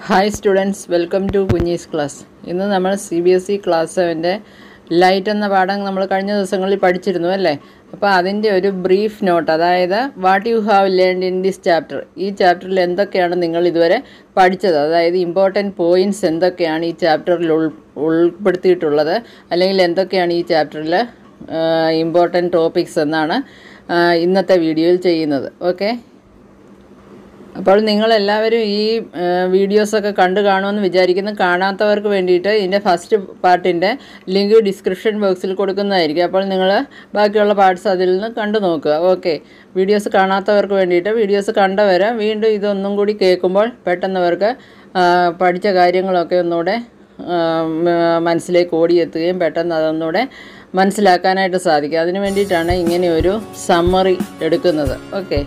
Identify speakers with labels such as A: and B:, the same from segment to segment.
A: Hi students welcome to കുഞ്ഞീസ് class ഇന്ന് നമ്മൾ C B S E class സെവൻ്റെ ലൈറ്റ് എന്ന പാഠം നമ്മൾ കഴിഞ്ഞ ദിവസങ്ങളിൽ പഠിച്ചിരുന്നു അല്ലേ അപ്പോൾ അതിൻ്റെ ഒരു ബ്രീഫ് നോട്ട് അതായത് what you have learned in this chapter ഈ ചാപ്റ്ററിൽ എന്തൊക്കെയാണ് നിങ്ങൾ ഇതുവരെ പഠിച്ചത് അതായത് ഇമ്പോർട്ടൻറ്റ് പോയിൻറ്റ്സ് എന്തൊക്കെയാണ് ഈ ചാപ്റ്ററിൽ ഉൾ ഉൾപ്പെടുത്തിയിട്ടുള്ളത് അല്ലെങ്കിൽ എന്തൊക്കെയാണ് ഈ ചാപ്റ്ററിൽ ഇമ്പോർട്ടൻറ്റ് ടോപ്പിക്സ് എന്നാണ് ആ, ഇന്നത്തെ വീഡിയോയിൽ ചെയ്യുന്നത് ഓക്കെ അപ്പോൾ നിങ്ങളെല്ലാവരും ഈ വീഡിയോസൊക്കെ കണ്ടു കാണുമെന്ന് വിചാരിക്കുന്നു കാണാത്തവർക്ക് വേണ്ടിയിട്ട് ഇതിൻ്റെ ഫസ്റ്റ് പാർട്ടിൻ്റെ ലിങ്ക് ഡിസ്ക്രിപ്ഷൻ ബോക്സിൽ കൊടുക്കുന്നതായിരിക്കും അപ്പോൾ നിങ്ങൾ ബാക്കിയുള്ള പാർട്സ് അതിൽ നിന്ന് കണ്ടു നോക്കുക ഓക്കെ വീഡിയോസ് കാണാത്തവർക്ക് വേണ്ടിയിട്ട് വീഡിയോസ് കണ്ടവരെ വീണ്ടും ഇതൊന്നും കൂടി കേൾക്കുമ്പോൾ പെട്ടെന്നവർക്ക് ആ, പഠിച്ച കാര്യങ്ങളൊക്കെ ഒന്നുകൂടെ ആ, മ- മനസ്സിലേക്ക് ഓടിയെത്തുകയും പെട്ടെന്ന് അതൊന്നുകൂടെ മനസ്സിലാക്കാനായിട്ട് സാധിക്കും അതിന് വേണ്ടിയിട്ടാണ് ഇങ്ങനെ ഒരു സമ്മറി എടുക്കുന്നത് okay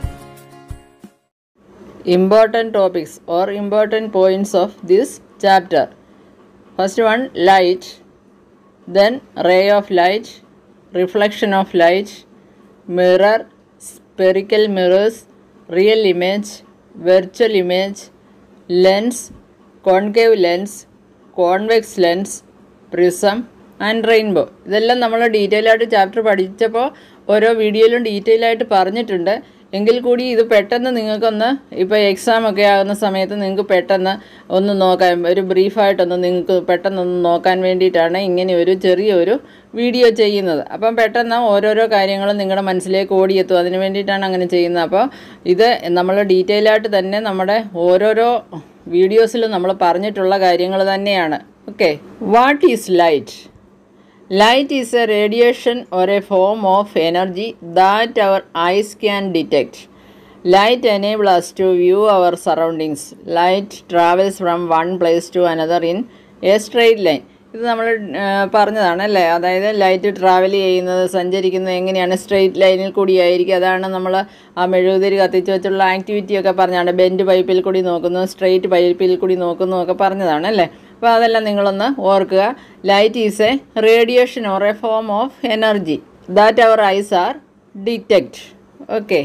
A: important topics or important points of this chapter. First one light, then ray of light, reflection of light, mirror, spherical mirrors, real image, virtual image, lens, concave lens, convex lens, prism and rainbow ഇതെല്ലാം നമ്മൾ detail ആയിട്ട് chapter പഠിച്ചപ്പോൾ ഓരോ വീഡിയോയിലും detail ആയിട്ട് പറഞ്ഞിട്ടുണ്ട് എങ്കിൽ കൂടി ഇത് പെട്ടെന്ന് നിങ്ങൾക്കൊന്ന് ഇപ്പോൾ എക്സാം ഒക്കെ ആകുന്ന സമയത്ത് നിങ്ങൾക്ക് പെട്ടെന്ന് ഒന്ന് നോക്കാൻ ഒരു ബ്രീഫായിട്ടൊന്ന് നിങ്ങൾക്ക് പെട്ടെന്നൊന്ന് നോക്കാൻ വേണ്ടിയിട്ടാണ് ഇങ്ങനെ ഒരു ചെറിയൊരു വീഡിയോ ചെയ്യുന്നത് അപ്പം പെട്ടെന്ന് ഓരോരോ കാര്യങ്ങളും നിങ്ങളുടെ മനസ്സിലേക്ക് ഓടിയെത്തും അതിന് വേണ്ടിയിട്ടാണ് അങ്ങനെ ചെയ്യുന്നത് അപ്പോൾ ഇത് നമ്മൾ ഡീറ്റെയിൽ ആയിട്ട് തന്നെ നമ്മുടെ ഓരോരോ വീഡിയോസിലും നമ്മൾ പറഞ്ഞിട്ടുള്ള കാര്യങ്ങൾ തന്നെയാണ് okay what is light Light is a radiation or a form of energy that our eyes can detect. Light enables us to view our surroundings. Light travels from one place to another in a straight line. ഇത് നമ്മൾ പറഞ്ഞതാണ് അല്ലേ അതായത് light travel ചെയ്യുന്നത് സഞ്ചരിക്കുന്നത് എങ്ങനെയാണ് straight ലൈനിൽ കൂടിയായിരിക്കും അതാണ് നമ്മൾ ആ മെഴുകുതിരി കത്തിച്ച് വെച്ചുള്ള ആക്ടിവിറ്റി ഒക്കെ പറഞ്ഞാണ് ബെൻഡ് പൈപ്പിൽ കൂടി നോക്കുന്നു സ്ട്രെയിറ്റ് പൈപ്പിൽ കൂടി നോക്കുന്നു ഒക്കെ പറഞ്ഞതാണ് അല്ലേ അപ്പോൾ അതെല്ലാം നിങ്ങളൊന്ന് ഓർക്കുക light is a radiation or a form of energy that our eyes are detect okay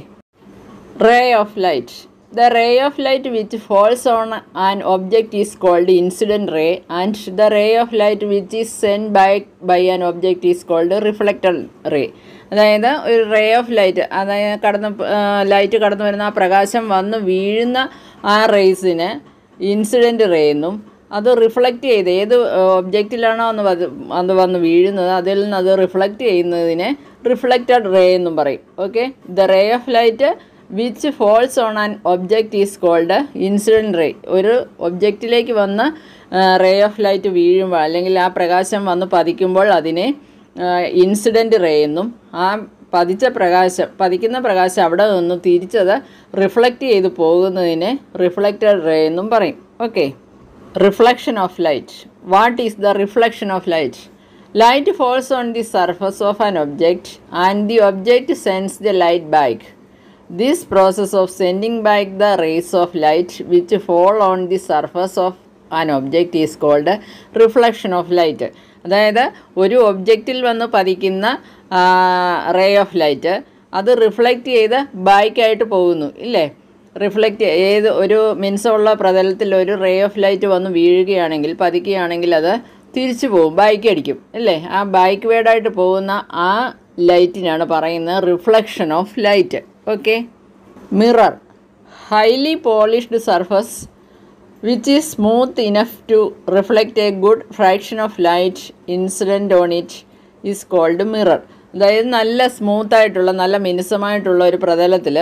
A: ray of light the ray of light which falls on an object is called incident ray and the ray of light which is send by by an object is called reflected ray അതായത് ഒരു ray of light അതായത് കടന്ന് light കടന്നു വരുന്ന ആ പ്രകാശം വന്ന് വീഴുന്ന ആ റേസിന് ഇൻസിഡൻറ്റ് റേ എന്നും അത് റിഫ്ലക്റ്റ് ചെയ്ത് ഏത് ഒബ്ജക്റ്റിലാണോ അന്ന് വത് അത് വന്ന് വീഴുന്നത് അതിൽ നിന്ന് അത് റിഫ്ലക്റ്റ് ചെയ്യുന്നതിനെ റിഫ്ലക്റ്റഡ് റേ എന്നും പറയും okay the ray of light which falls on an object is called incident ray ഒരു ഒബ്ജക്റ്റിലേക്ക് വന്ന് റേ ഓഫ് ലൈറ്റ് വീഴുമ്പോൾ അല്ലെങ്കിൽ ആ പ്രകാശം വന്ന് പതിക്കുമ്പോൾ അതിനെ ഇൻസിഡൻറ്റ് റേ എന്നും ആ പതിച്ച പ്രകാശം പതിക്കുന്ന പ്രകാശം അവിടെ നിന്ന് തിരിച്ചത് റിഫ്ലക്റ്റ് ചെയ്ത് പോകുന്നതിനെ റിഫ്ലക്റ്റഡ് റേ എന്നും പറയും okay reflection of light what is the reflection of light light falls on the surface of an object and the object sends the light back this process of sending back the rays of light which fall on the surface of an object is called reflection of light അതായത് ഒരു ഒബ്ജക്റ്റിൽ വന്ന് പതിക്കുന്ന ray of light അത് reflect ചെയ്ത് ബാക്കായിട്ട് പോകുന്നു ഇല്ലേ റിഫ്ലക്റ്റ് ഏത് ഒരു മിൻസമുള്ള പ്രതലത്തിൽ ഒരു റേ ഓഫ് ലൈറ്റ് വന്ന് വീഴുകയാണെങ്കിൽ പതിക്കുകയാണെങ്കിൽ അത് തിരിച്ചു പോകും ബൈക്ക് അടിക്കും അല്ലേ ആ ബൈക്ക് വേഡായിട്ട് പോകുന്ന ആ ലൈറ്റിനാണ് പറയുന്നത് reflection of light okay mirror highly polished surface which is smooth enough to reflect a good fraction of light incident on it is called mirror അതായത് നല്ല സ്മൂത്തായിട്ടുള്ള നല്ല മിനുസമായിട്ടുള്ള ഒരു പ്രതലത്തിൽ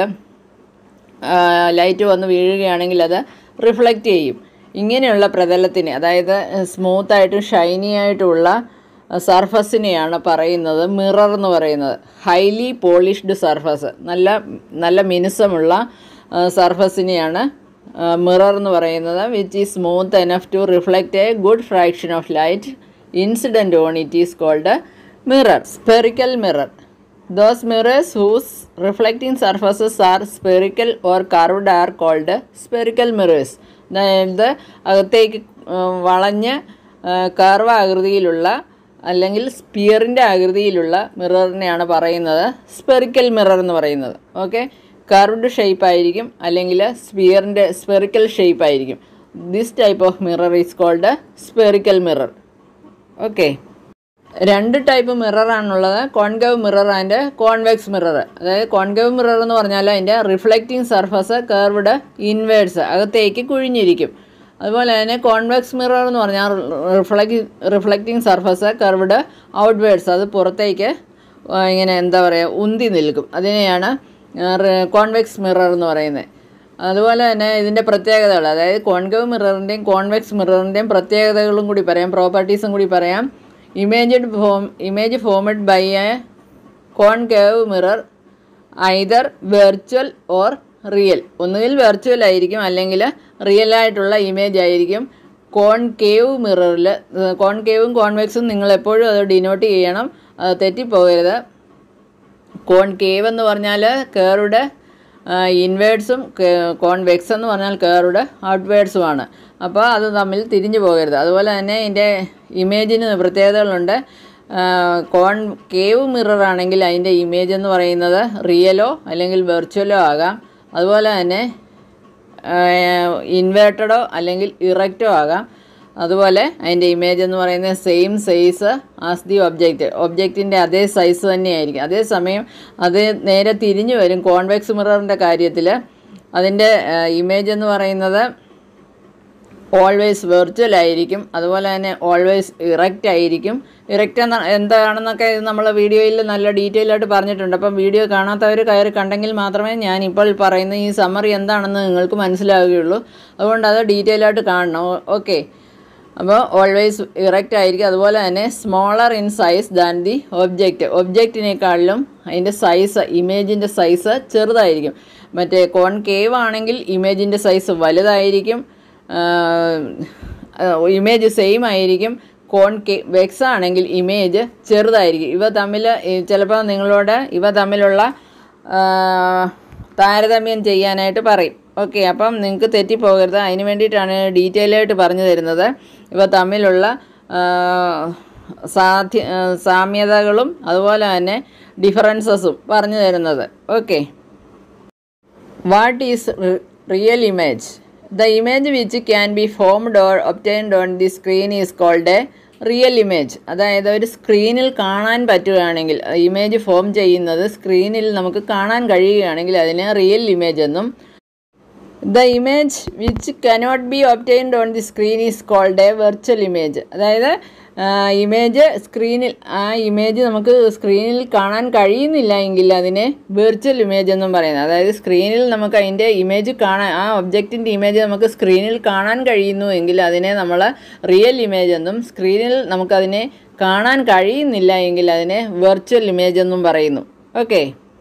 A: ലൈറ്റ് വന്ന് വീഴുകയാണെങ്കിൽ അത് റിഫ്ലക്റ്റ് ചെയ്യും ഇങ്ങനെയുള്ള പ്രതലത്തിന് അതായത് സ്മൂത്തായിട്ടും ഷൈനി ആയിട്ടുള്ള സർഫസിനെയാണ് പറയുന്നത് മിറർ എന്ന് പറയുന്നത് ഹൈലി പോളിഷ്ഡ് സർഫസ് നല്ല നല്ല മിനുസമുള്ള സർഫസിനെയാണ് മിറർ എന്ന് പറയുന്നത് which is smooth enough to reflect a good fraction of light incident on it is called mirror spherical mirror Those mirrors whose reflecting surfaces are spherical or curved are called spherical mirrors. അതായത് അകത്തേക്ക് വളഞ്ഞ് curve ആകൃതിയിലുള്ള അല്ലെങ്കിൽ സ്പിയറിൻ്റെ ആകൃതിയിലുള്ള മിററിനെയാണ് പറയുന്നത് spherical mirror എന്ന് പറയുന്നത് okay curved shape ആയിരിക്കും അല്ലെങ്കിൽ സ്പിയറിൻ്റെ സ്പെറിക്കൽ ഷേപ്പ് ആയിരിക്കും this type of mirror is called spherical mirror okay രണ്ട് ടൈപ്പ് മിററാണുള്ളത് concave mirror and convex mirror അതായത് കോൺകേവ് മിറർ എന്ന് പറഞ്ഞാൽ അതിൻ്റെ റിഫ്ലക്റ്റിംഗ് സർഫസ് കർവ്ഡ് ഇൻവേഴ്സ് അകത്തേക്ക് കുഴിഞ്ഞിരിക്കും അതുപോലെ തന്നെ കോൺവെക്സ് മിറർ എന്ന് പറഞ്ഞാൽ reflect reflecting surface curved outwards അത് പുറത്തേക്ക് ആ, ഇങ്ങനെ എന്താ പറയുക ഉന്തി നിൽക്കും അതിനെയാണ് കോൺവെക്സ് മിറർ എന്ന് പറയുന്നത് അതുപോലെ തന്നെ ഇതിൻ്റെ പ്രത്യേകതകൾ അതായത് കോൺകേവ് മിററിൻ്റെയും കോൺവെക്സ് മിററിൻ്റെയും പ്രത്യേകതകളും കൂടി പറയാം പ്രോപ്പർട്ടീസും കൂടി പറയാം image form image formed by a concave mirror either virtual or real ഒന്നുകിൽ വെർച്വൽ ആയിരിക്കും അല്ലെങ്കിൽ റിയൽ ആയിട്ടുള്ള ഇമേജ് ആയിരിക്കും കോൺകേവ് മിററിൽ കോൺകേവും കോൺവെക്സും നിങ്ങൾ എപ്പോഴും അത് ഡിനോട്ട് ചെയ്യണം അത് തെറ്റിപ്പോകരുത് കോൺകേവ് എന്ന് പറഞ്ഞാൽ കേറുടെ ഇൻവേർഡ്സും കോൺവെക്സ് എന്ന് പറഞ്ഞാൽ കേറുടെ ഔട്ട്വേർഡ്സുമാണ് അപ്പോൾ അത് തമ്മിൽ തിരിഞ്ഞു പോകരുത് അതുപോലെ തന്നെ ഇതിൻ്റെ ഇമേജിന് പ്രത്യേകതകളുണ്ട് കോൺ കേവ് മിറർ ആണെങ്കിൽ അതിൻ്റെ ഇമേജ് എന്ന് പറയുന്നത് റിയലോ അല്ലെങ്കിൽ വെർച്വലോ ആകാം അതുപോലെ തന്നെ ഇൻവേർട്ടഡോ അല്ലെങ്കിൽ ഇറക്റ്റോ ആകാം അതുപോലെ അതിൻ്റെ ഇമേജ് എന്ന് പറയുന്നത് same size as the object ഒബ്ജക്റ്റിൻ്റെ അതേ സൈസ് തന്നെയായിരിക്കും അതേസമയം അത് നേരെ തിരിഞ്ഞു വരും കോൺവെക്സ് മിററിൻ്റെ കാര്യത്തിൽ അതിൻ്റെ ഇമേജ് എന്ന് പറയുന്നത് ഓൾവേസ് വെർച്വൽ ആയിരിക്കും അതുപോലെ തന്നെ ഓൾവേസ് ഇറക്റ്റ് ആയിരിക്കും ഇറക്റ്റ് എന്ന എന്താണെന്നൊക്കെ നമ്മൾ വീഡിയോയിൽ നല്ല ഡീറ്റെയിൽ ആയിട്ട് പറഞ്ഞിട്ടുണ്ട് അപ്പം വീഡിയോ കാണാത്തവർ കയറി കണ്ടെങ്കിൽ മാത്രമേ ഞാൻ ഇപ്പോൾ പറയുന്ന ഈ സമ്മറി എന്താണെന്ന് നിങ്ങൾക്ക് മനസ്സിലാവുകയുള്ളൂ അതുകൊണ്ട് അത് ഡീറ്റെയിൽ ആയിട്ട് കാണണം ഓക്കെ അപ്പോൾ ഓൾവേസ് ഇറക്റ്റ് ആയിരിക്കും അതുപോലെ തന്നെ smaller in size than the object ഒബ്ജക്റ്റിനേക്കാളിലും അതിൻ്റെ സൈസ് ഇമേജിൻ്റെ സൈസ് ചെറുതായിരിക്കും മറ്റേ കോൺ കേവ് ആണെങ്കിൽ ഇമേജിൻ്റെ സൈസ് വലുതായിരിക്കും ഇമേജ് സെയിം ആയിരിക്കും കോൺ കെ വെക്സ് ആണെങ്കിൽ ഇമേജ് ചെറുതായിരിക്കും ഇവ തമ്മിൽ ചിലപ്പോൾ നിങ്ങളോട് ഇവ തമ്മിലുള്ള ആ, താരതമ്യം ചെയ്യാനായിട്ട് പറയും ഓക്കെ അപ്പം നിങ്ങൾക്ക് തെറ്റിപ്പോകരുത് അതിന് വേണ്ടിയിട്ടാണ് ഡീറ്റെയിൽ ആയിട്ട് പറഞ്ഞു തരുന്നത് ഇവ തമ്മിലുള്ള ആ, സാധ്യ ആ, സാമ്യതകളും അതുപോലെ തന്നെ ഡിഫറൻസസും പറഞ്ഞു തരുന്നത് okay what is real image the image which can be formed or obtained on the screen is called a real image അതായത് ഒരു സ്ക്രീനിൽ കാണാൻ പറ്റുകയാണെങ്കിൽ ഇമേജ് ഫോം ചെയ്യുന്നത് സ്ക്രീനിൽ നമുക്ക് കാണാൻ കഴിയുകയാണെങ്കിൽ അതിനെ റിയൽ ഇമേജ് എന്നും the image which cannot be obtained on the screen is called a virtual image അതായത് ഇമേജ് സ്ക്രീനിൽ ആ ഇമേജ് നമുക്ക് സ്ക്രീനിൽ കാണാൻ കഴിയുന്നില്ല എങ്കിൽ അതിനെ വെർച്വൽ ഇമേജ് എന്നും പറയുന്നത് അതായത് സ്ക്രീനിൽ നമുക്ക് അതിൻ്റെ ഇമേജ് കാണാൻ ആ ഒബ്ജക്റ്റിൻ്റെ ഇമേജ് നമുക്ക് സ്ക്രീനിൽ കാണാൻ കഴിയുന്നു എങ്കിൽ അതിനെ നമ്മൾ റിയൽ ഇമേജ് എന്നും സ്ക്രീനിൽ നമുക്കതിനെ കാണാൻ കഴിയുന്നില്ല എങ്കിൽ അതിനെ വെർച്വൽ ഇമേജ് എന്നും പറയുന്നു okay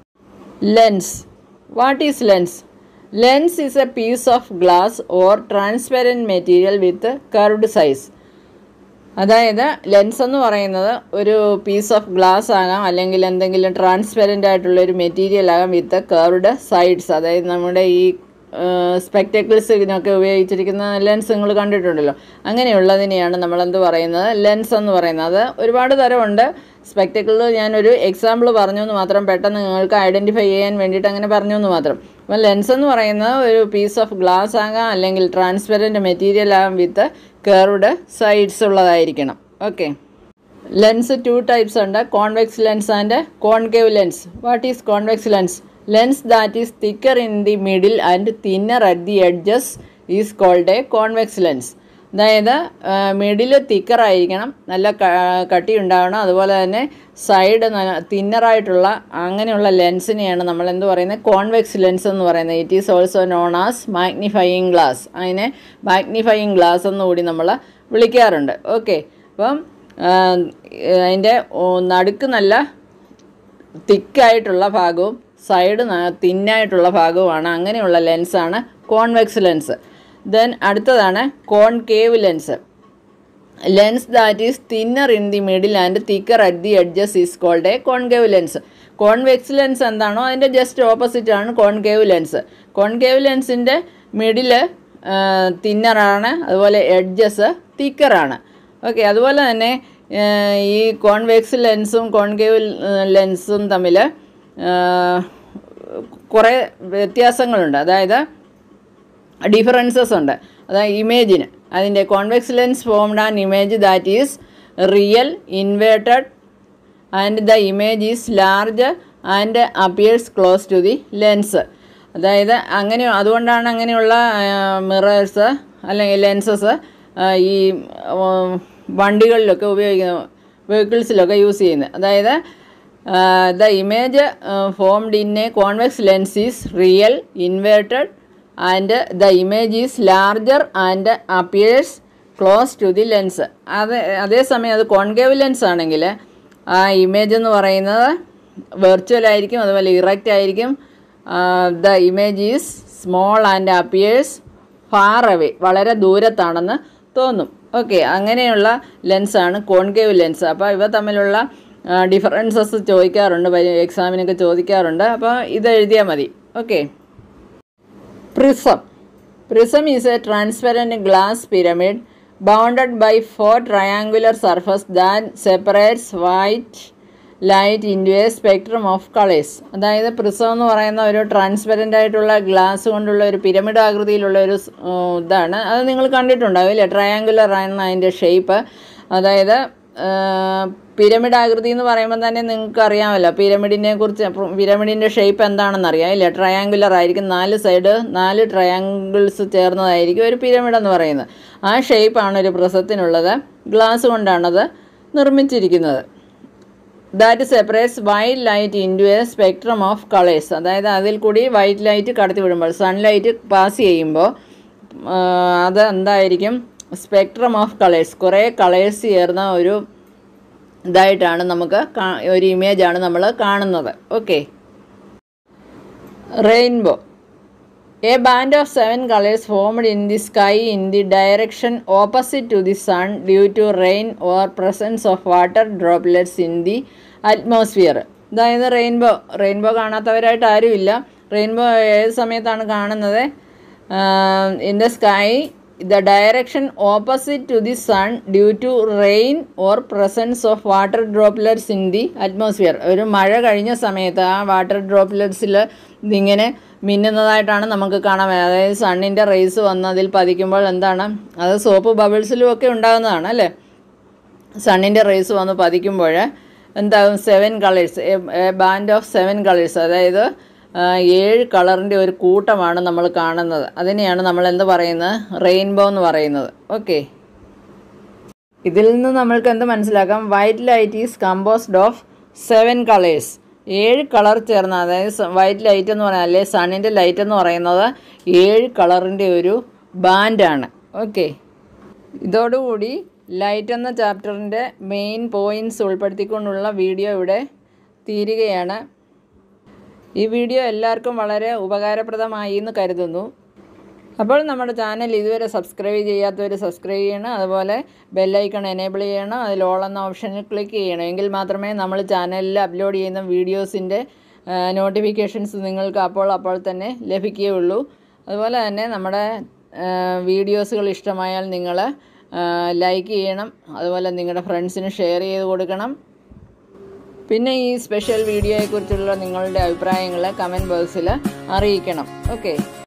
A: lens what is lens lens is a piece of glass or transparent material with curved size അതായത് ലെൻസ് എന്ന് പറയുന്നത് ഒരു പീസ് ഓഫ് ഗ്ലാസ് ആകാം അല്ലെങ്കിൽ എന്തെങ്കിലും ട്രാൻസ്പെറൻ്റ് ആയിട്ടുള്ള ഒരു മെറ്റീരിയൽ ആകാം വിത്ത് കർവ്ഡ് സൈഡ്സ് അതായത് നമ്മുടെ ഈ സ്പെക്ടക്കിൾസിനൊക്കെ ഉപയോഗിച്ചിരിക്കുന്ന ലെൻസ് നിങ്ങൾ കണ്ടിട്ടുണ്ടല്ലോ അങ്ങനെയുള്ളതിനെയാണ് നമ്മളെന്ത് പറയുന്നത് ലെൻസ് എന്ന് പറയുന്നത് അത് ഒരുപാട് തരമുണ്ട് സ്പെക്ടക്കിൾ ഞാനൊരു എക്സാമ്പിൾ പറഞ്ഞു എന്ന് മാത്രം പെട്ടെന്ന് നിങ്ങൾക്ക് ഐഡൻറ്റിഫൈ ചെയ്യാൻ വേണ്ടിയിട്ട് അങ്ങനെ പറഞ്ഞു എന്ന് മാത്രം അപ്പം ലെൻസ് എന്ന് പറയുന്നത് ഒരു പീസ് ഓഫ് ഗ്ലാസ് ആകാം അല്ലെങ്കിൽ ട്രാൻസ്പെറൻറ്റ് മെറ്റീരിയൽ ആകാം വിത്ത് കർവ്ഡ് സൈഡ്സ് ഉള്ളതായിരിക്കണം ഓക്കെ ലെൻസ് ടു ടൈപ്സ് ഉണ്ട് convex lens and concave lens what is convex lens lens that is thicker in the middle and thinner at the edges is called a convex lens അതായത് middle തിക്കറായിരിക്കണം നല്ല ക- കട്ടി ഉണ്ടാവണം അതുപോലെ തന്നെ side തിന്നറായിട്ടുള്ള അങ്ങനെയുള്ള ലെൻസിനെയാണ് നമ്മൾ എന്ത് പറയുന്നത് കോൺവെക്സ് ലെൻസ് എന്ന് പറയുന്നത് it is also known as magnifying glass അതിനെ മാഗ്നിഫയിങ് ഗ്ലാസ് എന്നുകൂടി നമ്മൾ വിളിക്കാറുണ്ട് ഓക്കെ അപ്പം ആ, അതിൻ്റെ ഓ, നടുക്ക് നല്ല തിക്കായിട്ടുള്ള ഭാഗവും സൈഡ് തിന്നായിട്ടുള്ള ഭാഗവുമാണ് അങ്ങനെയുള്ള ലെൻസാണ് കോൺവെക്സ് ലെൻസ് ദെൻ അടുത്തതാണ് concave lens lens that is thinner in the middle and thicker at the edges is called a concave lens convex lens എന്താണോ അതിൻ്റെ ജസ്റ്റ് ഓപ്പോസിറ്റ് ആണ് കോൺകേവ് ലെൻസ് കോൺകേവ് ലെൻസിൻ്റെ മിഡില് തിന്നറാണ് അതുപോലെ എഡ്ജസ് തിക്കറാണ് ഓക്കെ അതുപോലെ തന്നെ ആ, ഈ കോൺവെക്സ് ലെൻസും കോൺകേവ് ലെൻസും തമ്മിൽ കുറേ വ്യത്യാസങ്ങളുണ്ട് അതായത് ഡിഫറൻസസ് ഉണ്ട് അതായത് ഇമേജിന് അതിൻ്റെ convex lens formed an image that is real inverted and the image is large and appears close to the lens അതായത് അങ്ങനെ അതുകൊണ്ടാണ് അങ്ങനെയുള്ള മിറേഴ്സ് അല്ലെങ്കിൽ ലെൻസസ് ഈ ഉം, വണ്ടികളിലൊക്കെ ഉപയോഗിക്കുന്ന വെഹിക്കിൾസിലൊക്കെ യൂസ് ചെയ്യുന്നത് അതായത് the image formed in a convex lens is real inverted and the image is larger and appears close to the lens അത് അതേസമയം അത് കോൺകേവ് ലെൻസ് ആണെങ്കിൽ ആ ഇമേജ് എന്ന് പറയുന്നത് വെർച്വൽ ആയിരിക്കും അതുപോലെ ഇറക്റ്റ് ആയിരിക്കും the image is small and appears far away വളരെ ദൂരത്താണെന്ന് തോന്നും ഓക്കെ അങ്ങനെയുള്ള ലെൻസാണ് കോൺകേവ് ലെൻസ് അപ്പോൾ ഇവ തമ്മിലുള്ള ഡിഫറൻസസ് ചോദിക്കാറുണ്ട് എക്സാമിനൊക്കെ ചോദിക്കാറുണ്ട് അപ്പോൾ ഇത് എഴുതിയാൽ മതി okay prism prism is a transparent glass pyramid bounded by four triangular surface that separates white light into a spectrum of colours അതായത് പ്രിസം എന്ന് പറയുന്ന ഒരു ട്രാൻസ്പെറൻ്റ് ആയിട്ടുള്ള ഗ്ലാസ് കൊണ്ടുള്ള ഒരു പിരമിഡ് ആകൃതിയിലുള്ള ഒരു സ്- ഉം, ഇതാണ് അത് നിങ്ങൾ കണ്ടിട്ടുണ്ടാവും അല്ലേ ട്രയാങ്കുലർ ആണ് അതിൻ്റെ ഷേപ്പ് അതായത് പിരമിഡ് ആകൃതി എന്ന് പറയുമ്പോൾ തന്നെ നിങ്ങൾക്ക് അറിയാമല്ലോ പിരമിഡിനെ കുറിച്ച് പിരമിഡിൻ്റെ ഷേപ്പ് എന്താണെന്ന് അറിയാം ഇല്ലേ ട്രയാങ്കുലർ ആയിരിക്കും നാല് സൈഡ് നാല് ട്രയാങ്കിൾസ് ചേർന്നതായിരിക്കും ഒരു പിരമിഡ് എന്ന് പറയുന്നത് ആ ഷേപ്പാണ് ഒരു പ്രസത്തിനുള്ളത് ഗ്ലാസ് കൊണ്ടാണത് നിർമ്മിച്ചിരിക്കുന്നത് that separates white light into a spectrum of colours അതായത് അതിൽ കൂടി വൈറ്റ് ലൈറ്റ് കടത്തി വിടുമ്പോൾ സൺലൈറ്റ് പാസ് ചെയ്യുമ്പോൾ ആ, അത് എന്തായിരിക്കും സ്പെക്ട്രം ഓഫ് കളേഴ്സ് കുറേ കളേഴ്സ് ചേർന്ന ഒരു ഇതായിട്ടാണ് നമുക്ക് കാ- ഒരു ഇമേജാണ് നമ്മൾ കാണുന്നത് okay rainbow a band of seven colours formed in the sky in the direction opposite to the sun due to rain or presence of water droplets in the atmosphere അതായത് റെയിൻബോ റെയിൻബോ കാണാത്തവരായിട്ട് ആരുമില്ല rainbow ഏത് സമയത്താണ് കാണുന്നത് in the sky the direction opposite to the sun due to rain or presence of water droplets in the atmosphere ഒരു മഴ കഴിഞ്ഞ സമയത്ത് ആ വാട്ടർ ഡ്രോപ്ലെറ്റ്സിൽ ഇതിങ്ങനെ മിന്നുന്നതായിട്ടാണ് നമുക്ക് കാണാൻ പറ്റുക അതായത് സണ്ണിൻ്റെ റേസ് വന്ന് അതിൽ പതിക്കുമ്പോൾ എന്താണ് അത് സോപ്പ് ബബിൾസിലും ഒക്കെ ഉണ്ടാകുന്നതാണ് അല്ലേ സണ്ണിൻ്റെ റേസ് വന്ന് പതിക്കുമ്പോൾ എന്താകും seven colours a band of seven colours അതായത് ആ, ഏഴ് കളറിൻ്റെ ഒരു കൂട്ടമാണ് നമ്മൾ കാണുന്നത് അതിനെയാണ് നമ്മൾ എന്ത് പറയുന്നത് റെയിൻബോ എന്ന് പറയുന്നത് ഓക്കെ ഇതിൽ നിന്ന് നമ്മൾക്ക് എന്ത് മനസ്സിലാക്കാം white light is composed of seven colours ഏഴ് കളർ ചേർന്ന അതായത് വൈറ്റ് ലൈറ്റ് എന്ന് പറയുന്നത് അല്ലെങ്കിൽ സണ്ണിൻ്റെ ലൈറ്റ് എന്ന് പറയുന്നത് ഏഴ് കളറിൻ്റെ ഒരു ബാൻഡാണ് ഓക്കെ ഇതോടുകൂടി ലൈറ്റ് എന്ന ചാപ്റ്ററിൻ്റെ മെയിൻ പോയിൻറ്റ്സ് ഉൾപ്പെടുത്തിക്കൊണ്ടുള്ള വീഡിയോ ഇവിടെ തീരുകയാണ് ഈ വീഡിയോ എല്ലാവർക്കും വളരെ ഉപകാരപ്രദമായി എന്ന് കരുതുന്നു അപ്പോൾ നമ്മുടെ ചാനൽ ഇതുവരെ സബ്സ്ക്രൈബ് ചെയ്യാത്തവർ സബ്സ്ക്രൈബ് ചെയ്യണം അതുപോലെ ബെല്ലൈക്കൺ എനേബിൾ ചെയ്യണം അതിൽ ഓൾ എന്ന ഓപ്ഷനിൽ ക്ലിക്ക് ചെയ്യണം എങ്കിൽ മാത്രമേ നമ്മൾ ചാനലിൽ അപ്ലോഡ് ചെയ്യുന്ന വീഡിയോസിൻ്റെ നോട്ടിഫിക്കേഷൻസ് നിങ്ങൾക്ക് അപ്പോൾ അപ്പോൾ തന്നെ ലഭിക്കുകയുള്ളൂ അതുപോലെ തന്നെ നമ്മുടെ വീഡിയോസുകൾ ഇഷ്ടമായാൽ നിങ്ങൾ ലൈക്ക് ചെയ്യണം അതുപോലെ നിങ്ങളുടെ ഫ്രണ്ട്സിന് ഷെയർ ചെയ്ത് കൊടുക്കണം പിന്നെ ഈ സ്പെഷ്യൽ വീഡിയോയെക്കുറിച്ചുള്ള നിങ്ങളുടെ അഭിപ്രായങ്ങൾ കമൻറ്റ് ബോക്സിൽ അറിയിക്കണം ഓക്കെ